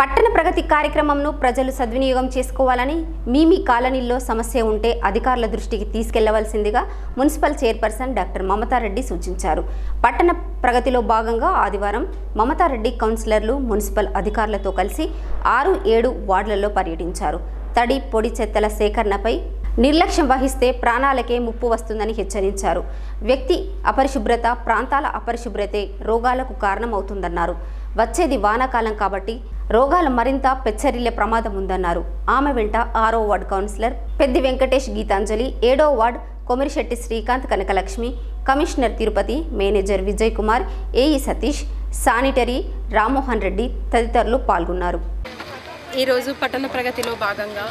పట్టణ ప్రగతి కార్యక్రమంను ప్రజలు సద్వినియోగం చేసుకోవాలని మీ మీ కాలనీల్లో సమస్య ఉంటే అధికారుల దృష్టికి తీసుకెళ్లవలసిందిగా మున్సిపల్ చైర్పర్సన్ డాక్టర్ మమతారెడ్డి సూచించారు పట్టణ ప్రగతిలో భాగంగా ఆదివారం మమతారెడ్డి కౌన్సిలర్లు మున్సిపల్ అధికారులతో కలిసి ఆరు ఏడు వార్డులలో పర్యటించారు తడి పొడి చెత్తల సేకరణపై నిర్లక్ష్యం వహిస్తే ప్రాణాలకే ముప్పు వస్తుందని హెచ్చరించారు వ్యక్తి అపరిశుభ్రత ప్రాంతాల అపరిశుభ్రతే రోగాలకు కారణమవుతుందన్నారు వచ్చేది వానాకాలం కాబట్టి రోగాలు మరింత పెచ్చరిల్లే ప్రమాదం ఉందన్నారు ఆమె వెంట ఆరో వార్డు కౌన్సిలర్ పెద్ది వెంకటేష్ గీతాంజలి ఏడో ward Komirishetti Srikanth Kanakalakshmi commissioner Tirupati manager Vijay Kumar A E Satish sanitary Rammohan Reddy తదితరులు పాల్గొన్నారు ఈరోజు పట్టణ ప్రగతిలో భాగంగా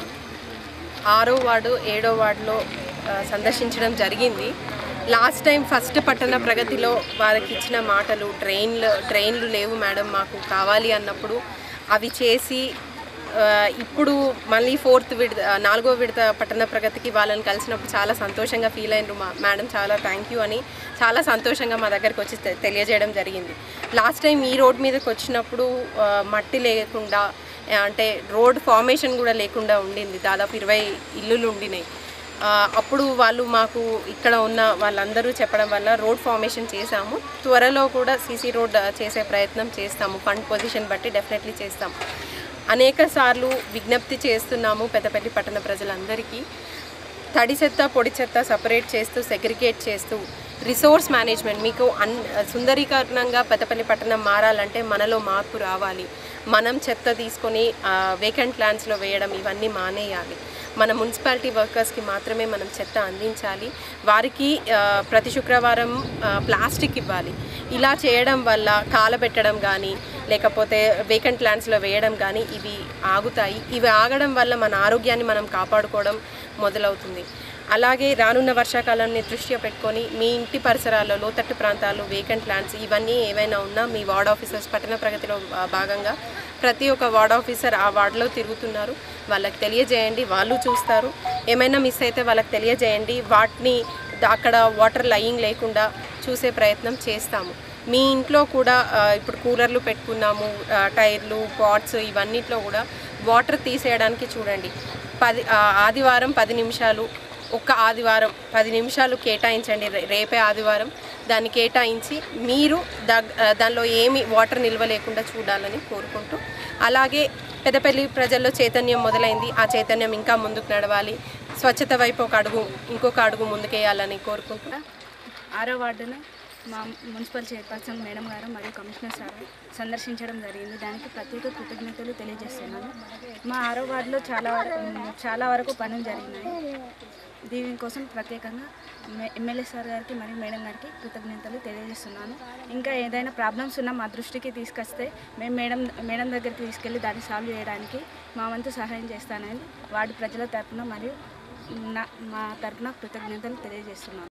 ఆరో వార్డు ఏడో వార్డులో ఆ, సందర్శించడం జరిగింది లాస్ట్ టైం ఫస్ట్ పట్టణ ప్రగతిలో వారికి ఇచ్చిన మాటలు డ్రైన్లు డ్రైన్లు లేవు మేడం మాకు కావాలి అన్నప్పుడు అవి చేసి ఆ, ఇప్పుడు మళ్ళీ ఫోర్త్ విడత ఆ, నాలుగో విడత పట్టణ ప్రగతికి వాళ్ళని కలిసినప్పుడు చాలా సంతోషంగా ఫీల్ అయినారు మా మేడం చాలా థ్యాంక్ యూ అని చాలా సంతోషంగా మా దగ్గరకు వచ్చి తె- తెలియజేయడం జరిగింది లాస్ట్ టైం ఈ రోడ్ మీదకి వచ్చినప్పుడు ఆ, మట్టి లేకుండా ఆ, అంటే రోడ్ ఫార్మేషన్ కూడా లేకుండా ఉండింది దాదాపు ఇరవై ఇల్లులు ఉండినాయి ఆ, అప్పుడు వాళ్ళు మాకు ఇక్కడ ఉన్న వాళ్ళందరూ చెప్పడం వల్ల రోడ్ ఫార్మేషన్ చేశాము త్వరలో కూడా సీసీ రోడ్ ఆ, చేసే ప్రయత్నం చేస్తాము ఫండ్ పొజిషన్ బట్టి డెఫినెట్లీ చేస్తాం అనేక సార్లు విజ్ఞప్తి చేస్తున్నాము పెద్దపల్లి పట్టణ ప్రజలందరికీ తడి చెత్త పొడి చెత్త సపరేట్ చేస్తూ సెగ్రిగేట్ చేస్తూ రిసోర్స్ మేనేజ్మెంట్ మీకు అన్ సుందరీకరణంగా పెద్దపల్లి పట్టణం మారాలంటే మనలో మార్పు రావాలి మనం చెత్త తీసుకొని వేకెంట్ ల్యాండ్స్లో వేయడం ఇవన్నీ మానేయాలి మన మున్సిపాలిటీ వర్కర్స్కి మాత్రమే మనం చెత్త అందించాలి వారికి ఆ, ప్రతి శుక్రవారం ఆ, ప్లాస్టిక్ ఇవ్వాలి ఇలా చేయడం వల్ల కాలబెట్టడం కానీ లేకపోతే వేకెంట్ ల్యాండ్స్లో వేయడం కానీ ఇవి ఆగుతాయి ఇవి ఆగడం వల్ల మన ఆరోగ్యాన్ని మనం కాపాడుకోవడం మొదలవుతుంది అలాగే రానున్న వర్షాకాలాన్ని దృష్ట్యా పెట్టుకొని మీ ఇంటి పరిసరాల్లో లోతట్టు ప్రాంతాలు వేకెంట్ ల్యాండ్స్ ఇవన్నీ ఏవైనా ఉన్నా మీ వార్డ్ ఆఫీసర్స్ పట్టణ ప్రగతిలో ఆ, భాగంగా ప్రతి ఒక్క వార్డ్ ఆఫీసర్ ఆ వార్డులో తిరుగుతున్నారు వాళ్ళకి తెలియజేయండి వాళ్ళు చూస్తారు ఏమైనా మిస్ అయితే వాళ్ళకి తెలియజేయండి వాటిని అక్కడ వాటర్ లయింగ్ లేకుండా చూసే ప్రయత్నం చేస్తాము మీ ఇంట్లో కూడా ఆ, ఇప్పుడు కూలర్లు పెట్టుకున్నాము ఆ, టైర్లు పాట్స్ ఇవన్నిట్లో కూడా వాటర్ తీసేయడానికి చూడండి పది ఆ, ఆదివారం పది నిమిషాలు ఒక్క ఆదివారం పది నిమిషాలు కేటాయించండి రే- రేపే ఆదివారం దాన్ని కేటాయించి మీరు దగ్ ఆ, దానిలో ఏమి వాటర్ నిల్వ లేకుండా చూడాలని కోరుకుంటూ అలాగే పెద్దపల్లి ప్రజల్లో చైతన్యం మొదలైంది ఆ చైతన్యం ఇంకా ముందుకు నడవాలి స్వచ్ఛత వైపు ఒక అడుగు ఇంకొక అడుగు ముందుకేయాలని కోరుకుంటూ ఆరో వార్డును మా మున్సిపల్ చైర్పర్సన్ మేడం గారు మరియు కమిషనర్ సార్ సందర్శించడం జరిగింది దానికి ప్రత్యేక కృతజ్ఞతలు తెలియజేస్తున్నాను మా ఆరో వార్డులో చాలా వరకు చాలా వరకు పనులు జరిగినాయి దీనికోసం ప్రత్యేకంగా మే- ఎమ్మెల్యే సార్ గారికి మరియు మేడం గారికి కృతజ్ఞతలు తెలియజేస్తున్నాను ఇంకా ఏదైనా ప్రాబ్లమ్స్ ఉన్నా మా దృష్టికి తీసుకొస్తే మేము మేడం మేడం దగ్గరికి తీసుకెళ్ళి దాన్ని సాల్వ్ చేయడానికి మా వంతు సహాయం చేస్తానని వార్డు ప్రజల తరపున మరియు నా మా తరపున కృతజ్ఞతలు తెలియజేస్తున్నాను